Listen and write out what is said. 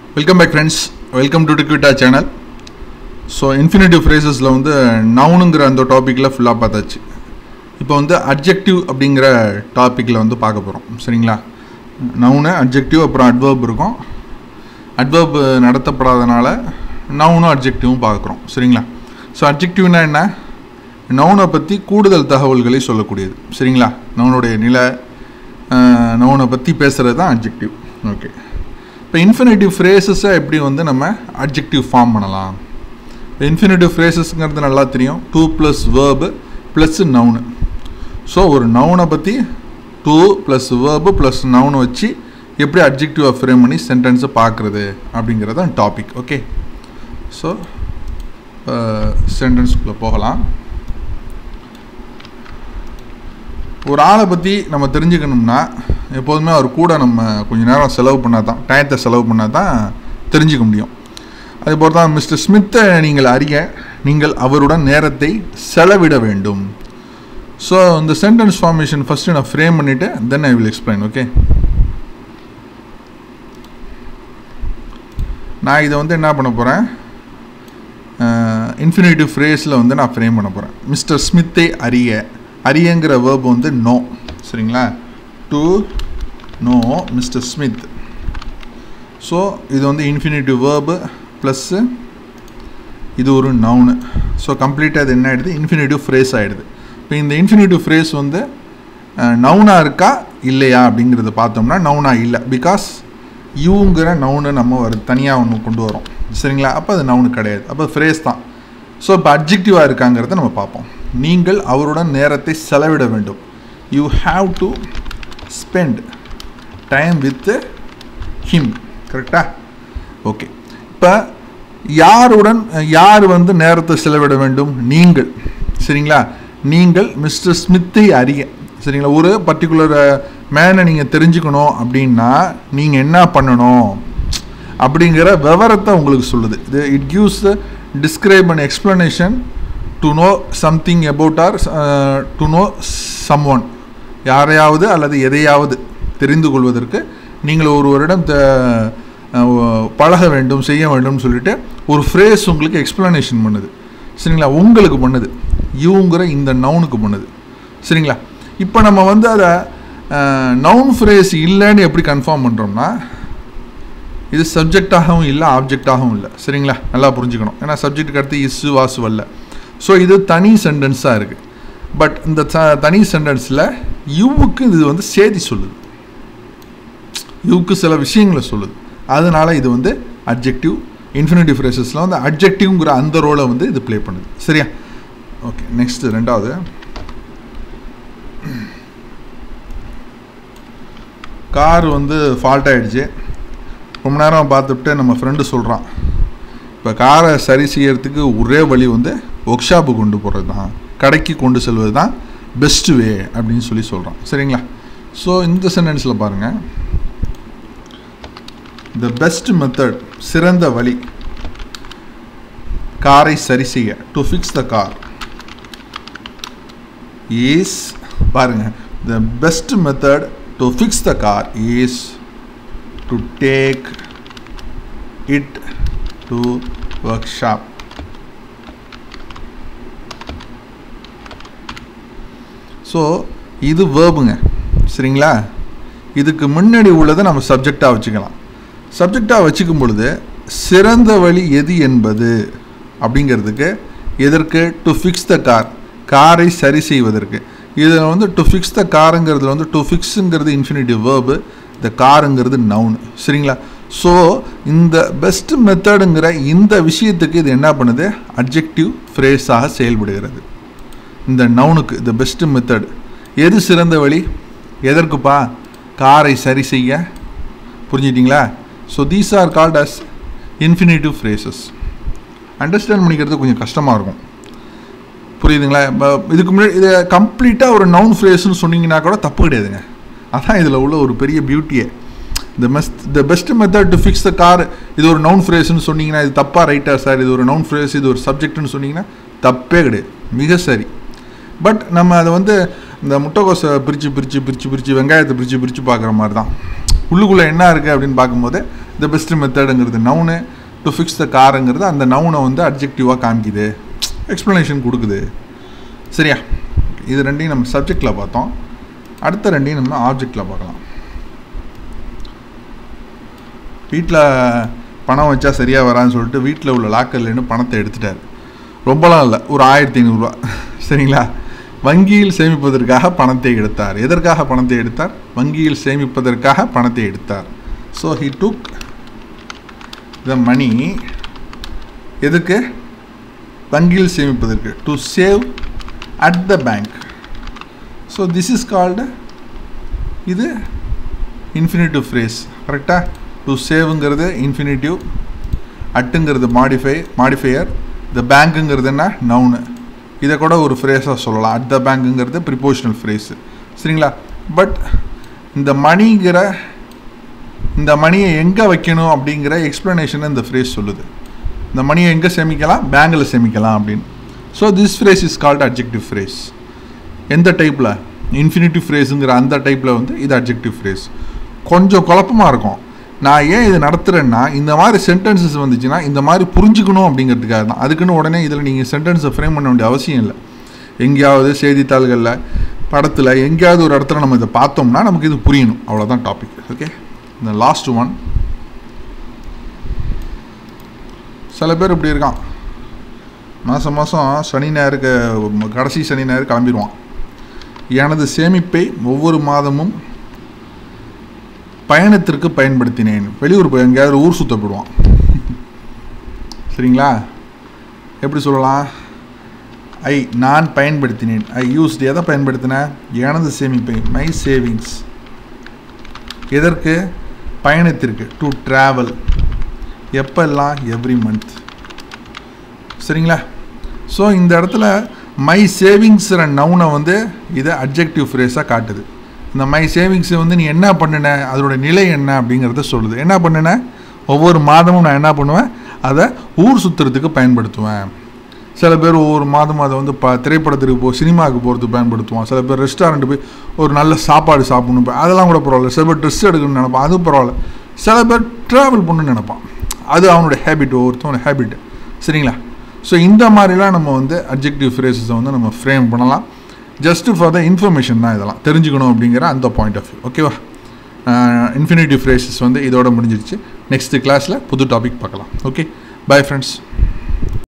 welcome back friends welcome to டிக்விட்டா channel so infinitive ஃப்ரேசஸில் வந்து நவுனுங்கிற அந்த டாப்பிக்கில் ஃபுல்லாக பார்த்தாச்சு இப்போ வந்து அட்ஜெக்டிவ் அப்படிங்கிற டாப்பிக்கில் வந்து பார்க்க போகிறோம் சரிங்களா நவுனு அட்ஜெக்டிவ் அப்புறம் அட்வர்ப் இருக்கும் அட்வர்ப் நடத்தப்படாதனால நவுனும் அட்ஜெக்டிவும் பார்க்குறோம் சரிங்களா ஸோ அட்ஜெக்டிவ்னா என்ன நவுனை பற்றி கூடுதல் தகவல்களை சொல்லக்கூடியது சரிங்களா நவுனுடைய நிலை நவுனை பற்றி பேசுகிறது தான் அட்ஜெக்டிவ் ஓகே இப்போ இன்ஃபினிட்டிவ் ஃப்ரேசஸை எப்படி வந்து நம்ம அட்ஜெக்டிவ் ஃபார்ம் பண்ணலாம் இப்போ இன்ஃபினிட்டிவ் ஃப்ரேசஸ்ங்கிறது நல்லா தெரியும் to plus verb plus noun so ஒரு நவுனை பற்றி டூ ப்ளஸ் வேர்பு ப்ளஸ் நவுனை வச்சு எப்படி அட்ஜெக்டிவாக ஃப்ரேம் பண்ணி சென்டென்ஸை பார்க்குறது அப்படிங்கிறது தான் டாபிக் ஓகே ஸோ சென்டென்ஸ்குள்ளே போகலாம் ஒரு ஆளை பற்றி நம்ம தெரிஞ்சுக்கணும்னா எப்போதுமே அவர் கூட நம்ம கொஞ்சம் நேரம் செலவு பண்ணால் தான் டயத்தை செலவு பண்ணால் தான் தெரிஞ்சுக்க முடியும் அதே போல் தான் மிஸ்டர் ஸ்மித்தை நீங்கள் அறிய நீங்கள் அவருடன் நேரத்தை செலவிட வேண்டும் ஸோ இந்த சென்டென்ஸ் ஃபார்மேஷன் ஃபஸ்ட்டு நான் ஃப்ரேம் பண்ணிவிட்டு then I will explain okay நான் இதை வந்து என்ன பண்ண போகிறேன் இன்ஃபினிட்டிவ் ஃப்ரேஸில் வந்து நான் ஃப்ரேம் பண்ண போகிறேன் மிஸ்டர் ஸ்மித்தை அறிய அரியங்கிற வேர்ப் வந்து நோ சரிங்களா to know mister Smith so இது வந்து இன்ஃபினிட்டிவ் வேர்பு ப்ளஸ்ஸு இது ஒரு நவுனு ஸோ கம்ப்ளீட்டாக இது என்ன ஆகிடுது இன்ஃபினிட்டிவ் ஃப்ரேஸ் ஆகிடுது இப்போ இந்த இன்ஃபினிட்டிவ் ஃப்ரேஸ் வந்து நவுனாக இருக்கா இல்லையா அப்படிங்கிறத பார்த்தோம்னா நவுனாக இல்லை பிகாஸ் யூங்கிற நவுனு நம்ம ஒரு தனியாக ஒன்று கொண்டு வரோம் சரிங்களா அப்போ அது நவுனு கிடையாது அப்போ ஃப்ரேஸ் தான் ஸோ இப்போ அப்ஜெக்டிவாக இருக்காங்கிறத நம்ம பார்ப்போம் நீங்கள் அவருடன் நேரத்தை செலவிட வேண்டும் you have to spend time with him கரெக்டா ஓகே இப்போ யாருடன் யார் வந்து நேரத்தை செலவிட வேண்டும் நீங்கள் சரிங்களா நீங்கள் மிஸ்டர் ஸ்மித்தை அறிய சரிங்களா ஒரு பர்டிகுலர் மேனை நீங்கள் தெரிஞ்சுக்கணும் அப்படின்னா நீங்கள் என்ன பண்ணணும் அப்படிங்கிற விவரத்தை உங்களுக்கு சொல்லுது இது it gives the describe and explanation to know something about or to know someone யாரையாவது அல்லது எதையாவது தெரிந்து கொள்வதற்கு நீங்கள் ஒருவரிடம் பழக வேண்டும் செய்ய வேண்டும் சொல்லிட்டு ஒரு ஃப்ரேஸ் உங்களுக்கு எக்ஸ்ப்ளனேஷன் பண்ணுது சரிங்களா உங்களுக்கு பண்ணுது யூங்கிற இந்த நவுனுக்கு பண்ணுது சரிங்களா இப்போ நம்ம வந்து அதை நவுன் ஃப்ரேஸ் இல்லைன்னு எப்படி கன்ஃபார்ம் பண்ணுறோம்னா இது சப்ஜெக்டாகவும் இல்லை ஆப்ஜெக்டாகவும் இல்லை சரிங்களா நல்லா புரிஞ்சுக்கணும் ஏன்னா சப்ஜெக்ட்டுக்கு அடுத்து இஸ்ஸு வாசு வரல ஸோ இது தனி சென்டென்ஸாக இருக்குது பட் இந்த த தனி சென்டென்ஸில் யூவுக்கு இது வந்து சேதி சொல்லுது யூவுக்கு சில விஷயங்களை சொல்லுது அதனால் இது வந்து அப்ஜெக்டிவ் இன்ஃபினிட்டிவ் ஃப்ரேசஸில் வந்து அப்ஜெக்டிவ்ங்கிற அந்த ரோலை வந்து இது ப்ளே பண்ணுது சரியா ஓகே நெக்ஸ்ட் ரெண்டாவது கார் வந்து ஃபால்ட் ஆகிடுச்சு ரொம்ப நேரம் பார்த்துட்டு நம்ம ஃப்ரெண்டு சொல்கிறான் இப்போ காரை சரி செய்யறதுக்கு ஒரே வழி வந்து ஒர்க் ஷாப்பு கொண்டு போகிறது தான் கடைக்கு கொண்டு செல்வது தான் பெஸ்ட்டு வே அப்படின்னு சொல்லி சொல்கிறான் சரிங்களா ஸோ இந்த சென்டென்ஸில் பாருங்கள் த பெஸ்ட் மெத்தட் சிறந்த வழி காரை சரி செய்ய to fix the car is பாருங்க the best method to fix the car is to take it to workshop so இது வேர்புங்க சரிங்களா இதுக்கு முன்னாடி உள்ளதை நம்ம சப்ஜெக்டாக வச்சுக்கலாம் சப்ஜெக்டாக வச்சுக்கும் பொழுது சிறந்த வழி எது என்பது அப்படிங்கிறதுக்கு எதற்கு டு ஃபிக்ஸ் த கார் காரை சரி செய்வதற்கு இதில் வந்து டு ஃபிக்ஸ் த காருங்கிறதுல வந்து டு ஃபிக்ஸுங்கிறது இன்ஃபினிட்டிவ் வேர்பு இந்த காருங்கிறது நவுன் சரிங்களா ஸோ இந்த பெஸ்ட் மெத்தடுங்கிற இந்த விஷயத்துக்கு இது என்ன பண்ணுது அப்ஜெக்டிவ் ஃப்ரேஸாக செயல்படுகிறது இந்த நவுனுக்கு இந்த பெஸ்ட் மெத்தட் எது சிறந்த வழி எதற்குப்பா காரை சரி செய்ய புரிஞ்சிட்டிங்களா so these are called as infinitive phrases understand பண்ணிக்கிறது கொஞ்சம் கஷ்டமாக இருக்கும் புரியுதுங்களா இதுக்கு முன்னாடி இதை கம்ப்ளீட்டாக ஒரு நவுன் ஃப்ரேஸ்னு சொன்னீங்கன்னா கூட தப்பு கிடையாதுங்க அதான் இதில் உள்ள ஒரு பெரிய பியூட்டியே the most the best method to fix the car இது ஒரு நவுன் ஃப்ரேஸ்னு சொன்னீங்கன்னா இது தப்பாக ரைட்டா சார் இது ஒரு நவுன் ஃப்ரேஸ் இது ஒரு சப்ஜெக்ட்னு சொன்னீங்கன்னா தப்பே கிடையாது மிக சரி பட் நம்ம அதை வந்து இந்த முட்டைக்கோசை பிரித்து பிரித்து பிரித்து பிரித்து வெங்காயத்தை பிரித்து பிரித்து பார்க்குற மாதிரி தான் உள்ளுக்குள்ளே என்ன இருக்குது அப்படின்னு பார்க்கும்போது த பெஸ்ட் மெத்தடுங்கிறது நவுனு டு ஃபிக்ஸ் த காருங்கிறது அந்த நவுனை வந்து அப்ஜெக்டிவாக காமிக்குது எக்ஸ்ப்ளனேஷன் கொடுக்குது சரியா இது ரெண்டையும் நம்ம சப்ஜெக்டில் பார்த்தோம் அடுத்த ரெண்டையும் நம்ம ஆப்ஜெக்டில் பார்க்கலாம் வீட்டில் பணம் வச்சா சரியாக வரான்னு சொல்லிட்டு வீட்டில் உள்ள லாக்கர்லேருந்து பணத்தை எடுத்துட்டார் ரொம்பலாம் இல்லை ஒரு ஆயிரத்தி ஐநூறுரூவா சரிங்களா வங்கியில் சேமிப்பதற்காக பணத்தை எடுத்தார் எதற்காக பணத்தை எடுத்தார் வங்கியில் சேமிப்பதற்காக பணத்தை எடுத்தார் so he took the money எதுக்கு வங்கியில் சேமிப்பதற்கு to save at the bank so this is called இது இன்ஃபினிட்டிவ் ஃப்ரேஸ் கரெக்டாக டு சேவுங்கிறது இன்ஃபினிட்டிவ் அட்டுங்கிறது மாடிஃபை மாடிஃபையர் த பேங்க்குங்கிறது என்ன நவுனு இதை கூட ஒரு ஃப்ரேஸாக சொல்லலாம் அட் த பேங்க்குங்கிறது ப்ரிப்போஷனல் ஃப்ரேஸு சரிங்களா பட் இந்த மணிங்கிற இந்த மணியை எங்கே வைக்கணும் அப்படிங்கிற எக்ஸ்ப்ளனேஷன் இந்த ஃப்ரேஸ் சொல்லுது இந்த மணியை எங்கே சேமிக்கலாம் பேங்கில் சேமிக்கலாம் அப்படின்னு so this phrase is called objective phrase எந்த டைப்பில் இன்ஃபினிட்டிவ் ஃப்ரேஸுங்கிற அந்த டைப்பில் வந்து இது அப்ஜெக்டிவ் ஃப்ரேஸ் கொஞ்சம் குழப்பமாக இருக்கும் நான் ஏன் இது நடத்துகிறேன்னா இந்த மாதிரி சென்டென்சஸ் வந்துச்சுன்னா இந்த மாதிரி புரிஞ்சுக்கணும் அப்படிங்கிறதுக்காக தான் அதுக்குன்னு உடனே இதில் நீங்கள் சென்டென்ஸை ஃப்ரேம் பண்ண வேண்டிய அவசியம் இல்லை எங்கேயாவது செய்தித்தாள்களில் படத்தில் எங்கேயாவது ஒரு இடத்துல நம்ம இதை பார்த்தோம்னா நமக்கு இது புரியணும் அவ்வளோதான் டாபிக் ஓகே இந்த லாஸ்ட் ஒன் சில பேர் இப்படி இருக்கான் மாதம் மாதம் சனி ஞாயிறுக்கு கடைசி சனி ஞாயிறு கிளம்பிடுவான் எனது சேமிப்பை ஒவ்வொரு மாதமும் பயணத்திற்கு பயன்படுத்தினேன் வெளியூர் போய் எங்கேயாவது ஊர் சுத்த போடுவான் சரிங்களா எப்படி சொல்லலாம் ஐ நான் பயன்படுத்தினேன் ஐ யூஸ்டு எதை பயன்படுத்தினேன் எனது சேமிப்பை மை சேவிங்ஸ் எதற்கு பயணத்திற்கு டு ட்ராவல் எப்பெல்லாம் எவ்ரி மந்த் சரிங்களா ஸோ இந்த இடத்துல மை சேவிங்ஸிற நவுனை வந்து இதை அப்ஜெக்டிவ் ஃப்ரேஸாக காட்டுது இந்த மை சேவிங்ஸை வந்து நீ என்ன பண்ணின அதோட நிலை என்ன அப்படிங்கிறத சொல்லுது என்ன பண்ணின ஒவ்வொரு மாதமும் நான் என்ன பண்ணுவேன் அதை ஊர் சுற்றுறதுக்கு பயன்படுத்துவேன் சில பேர் ஒவ்வொரு மாதமும் அதை வந்து ப திரைப்படத்துக்கு போ சினிமாவுக்கு போகிறதுக்கு பயன்படுத்துவான் சில பேர் ரெஸ்டாரண்ட் போய் ஒரு நல்ல சாப்பாடு சாப்பிடணும் அதெல்லாம் கூட பரவாயில்ல சில பேர் ட்ரெஸ் எடுக்கணும்னு நினைப்பான் அதுவும் பரவாயில்ல சில பேர் ட்ராவல் பண்ணணும்னு நினைப்பான் அது அவனோட ஹேபிட் ஒவ்வொருத்தவனோட ஹேபிட் சரிங்களா ஸோ இந்த மாதிரிலாம் நம்ம வந்து அப்ஜெக்டிவ் ஃப்ரேசஸை வந்து நம்ம ஃப்ரேம் பண்ணலாம் ஜஸ்ட்டு ஃபார் த இன்ஃபர்மேஷன் தான் இதெல்லாம் தெரிஞ்சுக்கணும் அப்படிங்கிற அந்த பாயிண்ட் ஆஃப் வியூ ஓகேவா இன்ஃபினிட்டிவ் ஃப்ரேசஸ் வந்து இதோட முடிஞ்சிருச்சு நெக்ஸ்ட் கிளாஸில் புது டாபிக் பார்க்கலாம் ஓகே பை ஃப்ரெண்ட்ஸ்